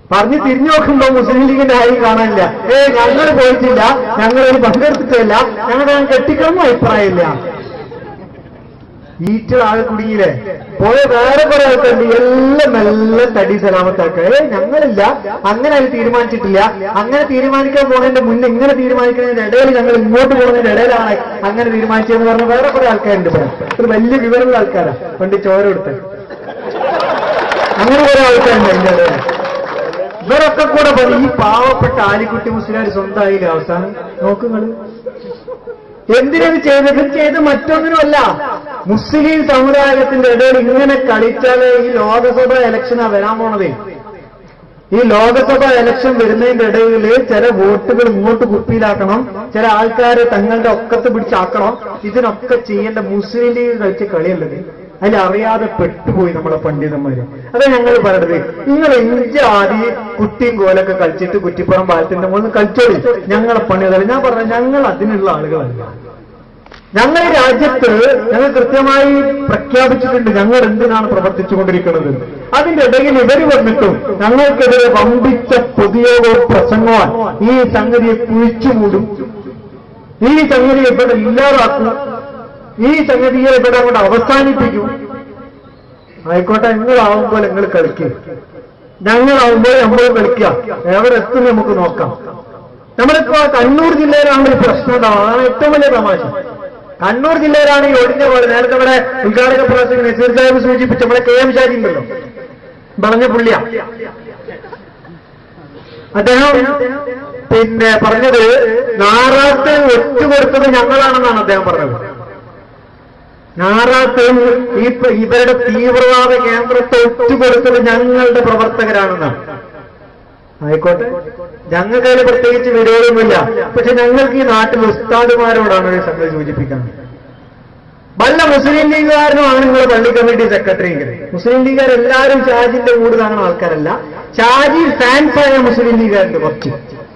പറഞ്ഞ് തിരിഞ്ഞു നോക്കുമ്പോ മുസ്ലിം ലീഗിന്റെ ആരും കാണാനില്ല ഏ ഞങ്ങൾ പോയിട്ടില്ല ഞങ്ങളതിന് പങ്കെടുത്തിട്ടില്ല ഞങ്ങളുടെ കെട്ടിക്കണം അഭിപ്രായമില്ല ഈറ്റ ആകെ കുടുങ്ങിയില്ലേ പോയ വേറെ കുറെ ആൾക്കാരുണ്ട് എല്ലാം മെല്ലെ തടി സലാമത്താക്ക ഏ ഞങ്ങളില്ല അങ്ങനെ അത് തീരുമാനിച്ചിട്ടില്ല അങ്ങനെ തീരുമാനിക്കാൻ പോണതിന്റെ മുന്നേ ഇങ്ങനെ തീരുമാനിക്കുന്നതിന്റെ ഇടയിൽ ഞങ്ങൾ ഇങ്ങോട്ട് പോകുന്നതിന്റെ ഇടയിലാണ് അങ്ങനെ തീരുമാനിച്ചതെന്ന് പറഞ്ഞ വേറെ കുറെ ആൾക്കാരുണ്ട് ഇവിടെ ഒരു വലിയ വിവരമുള്ള ആൾക്കാരാ പണ്ട് ചോര കൊടുത്ത് അങ്ങനെ കുറെ ആൾക്കാരുണ്ട് അതിന്റെ ഇടയിൽ ഇവരൊക്കെ കൂടെ പറയും ഈ പാവപ്പെട്ട ആലിക്കുട്ടി മുസ്ലിം സ്വന്തമായില്ലേ അവസാനം നോക്കുങ്ങള് എന്തിനത് ചെയ്തത് ചെയ്ത് മറ്റൊന്നിനുമല്ല മുസ്ലിം സമുദായത്തിന്റെ ഇടയിൽ ഇങ്ങനെ കളിച്ചാലേ ഈ ലോകസഭ ഇലക്ഷനാ വരാൻ പോണതേ ഈ ലോകസഭ ഇലക്ഷൻ വരുന്നതിന്റെ ഇടയിൽ ചില വോട്ടുകൾ ഇങ്ങോട്ട് കുപ്പിയിലാക്കണം ചില ആൾക്കാരെ തങ്ങളുടെ ഒക്കത്ത് പിടിച്ചാക്കണം ഇതിനൊക്കെ ചെയ്യേണ്ട മുസ്ലിം ലീഗ് കളിച്ച കളിയല്ലത് അതിൽ അറിയാതെ പെട്ടുപോയി നമ്മളെ പണ്ഡിതന്മാര് അതാ ഞങ്ങൾ പറയണത് നിങ്ങൾ എഞ്ച് ആദ്യം കുട്ടിയും കോലൊക്കെ കളിച്ചിട്ട് കുറ്റിപ്പുറം പാലത്തിന്റെ മുകളിൽ കളിച്ചോളി ഞങ്ങളെ പണി അതല്ല ഞാൻ പറഞ്ഞ ഞങ്ങൾ അതിനുള്ള ആളുകളല്ല ഞങ്ങൾ ഈ രാജ്യത്ത് ഞങ്ങൾ കൃത്യമായി പ്രഖ്യാപിച്ചിട്ടുണ്ട് ഞങ്ങൾ എന്തിനാണ് പ്രവർത്തിച്ചുകൊണ്ടിരിക്കുന്നത് അതിന്റെ ഇടയിൽ ഇവർ വന്നിട്ടും ഞങ്ങൾക്കെതിരെ വമ്പിച്ച പൊതുയോഗവും പ്രസംഗവും ഈ സംഗതിയെ കുഴിച്ചുമൂടും ഈ സംഗതിയെ ഇവിടെ ഇല്ലാതാക്കും ഈ സംഗതിയെ ഇവിടെ അങ്ങോട്ട് അവസാനിപ്പിക്കും ആയിക്കോട്ടെ നിങ്ങളാവുമ്പോൾ നിങ്ങൾ കളിക്കുക ഞങ്ങളാവുമ്പോൾ നമ്മൾ കളിക്കുക എവിടെ എത്തും നമുക്ക് നോക്കാം നമ്മളിപ്പോ കണ്ണൂർ ജില്ലയിലാണ് ഒരു പ്രശ്നം ഉണ്ടാവുക അതാണ് ഏറ്റവും വലിയ തമാശ കണ്ണൂർ ജില്ലയിലാണ് ഈ ഒഴിഞ്ഞ പോലെ നേരത്തെ നമ്മുടെ ഉദ്ഘാടക പ്രവർത്തകൻ നസീർ സാഹിബ് സൂചിപ്പിച്ച നമ്മുടെ കെ എം ഷാജി ഉണ്ടല്ലോ പറഞ്ഞ പുള്ളിയ അദ്ദേഹം പിന്നെ പറഞ്ഞത് നാറാത്ത് ഒറ്റുകൊടുത്തത് ഞങ്ങളാണെന്നാണ് അദ്ദേഹം പറഞ്ഞത് നാറാത്ത് ഈ പ- ഇവരുടെ തീവ്രവാദ കേന്ദ്രത്തെ ഒറ്റുകൊടുത്തത് ഞങ്ങളുടെ പ്രവർത്തകരാണെന്നാണ് ആയിക്കോട്ടെ ഞങ്ങൾക്ക് അതിൽ പ്രത്യേകിച്ച് വിരോധമൊന്നുമില്ല പക്ഷെ ഞങ്ങൾക്ക് ഈ നാട്ടിൽ ഉസ്താദുമാരോടാണ് ഒരു സംഗതി സൂചിപ്പിക്കുന്നത് വല്ല മുസ്ലിം ലീഗുകാരനുമാണ് നിങ്ങൾ പള്ളി കമ്മിറ്റി സെക്രട്ടറി എങ്കിൽ മുസ്ലിം ലീഗുകാർ എല്ലാവരും ഷാജിന്റെ കൂട് കാണുന്ന ആൾക്കാരല്ല ഷാജി ഫാൻസ് ആയ മുസ്ലിം ലീഗുകാരുണ്ട് കുറച്ച്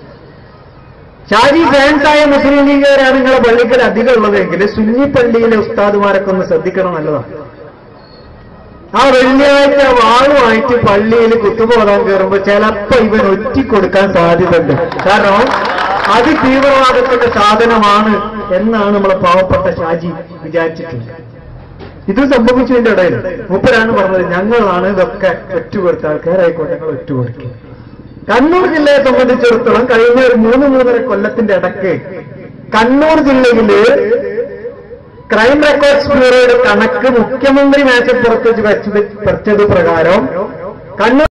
ഷാജി ഫാൻസ് ആയ മുസ്ലിം ലീഗുകാരാണ് നിങ്ങളെ പള്ളിക്കൽ അധികം ഉള്ളതെങ്കിൽ സുന്നി പള്ളിയിലെ ഉസ്താദുമാരൊക്കെ ഒന്ന് ശ്രദ്ധിക്കണം നല്ലതാണ് ആ വെള്ളിയാഴ്ച വാളുമായിട്ട് പള്ളിയിൽ കുത്തുപോകാൻ കയറുമ്പോ ചിലപ്പോ ഇവൻ ഒറ്റിക്കൊടുക്കാൻ സാധ്യതയുണ്ട് കാരണം അത് തീവ്രവാദത്തിന്റെ സാധനമാണ് എന്നാണ് നമ്മളെ പാവപ്പെട്ട ഷാജി വിചാരിച്ചിട്ടുള്ളത് ഇത് സംഭവിച്ചതിന്റെ ഇടയിൽ മൂപ്പരാണ് പറഞ്ഞത് ഞങ്ങളാണ് ഇതൊക്കെ ഒറ്റുകൊടുത്ത ആൾക്കാരായിക്കോട്ടെ ഞങ്ങൾ ഒറ്റുകൊടുക്കുക കണ്ണൂർ ജില്ലയെ സംബന്ധിച്ചിടത്തോളം കഴിഞ്ഞ ഒരു മൂന്ന് മൂന്നര കൊല്ലത്തിന്റെ ഇടയ്ക്ക് കണ്ണൂർ ജില്ലയില് ക്രൈം റെക്കോർഡ്സ് ബ്യൂറോയുടെ കണക്ക് മുഖ്യമന്ത്രി മേശപ്പുറത്ത് വെച്ച് വെച്ചത് പ്രകാരം കണ്ണൂർ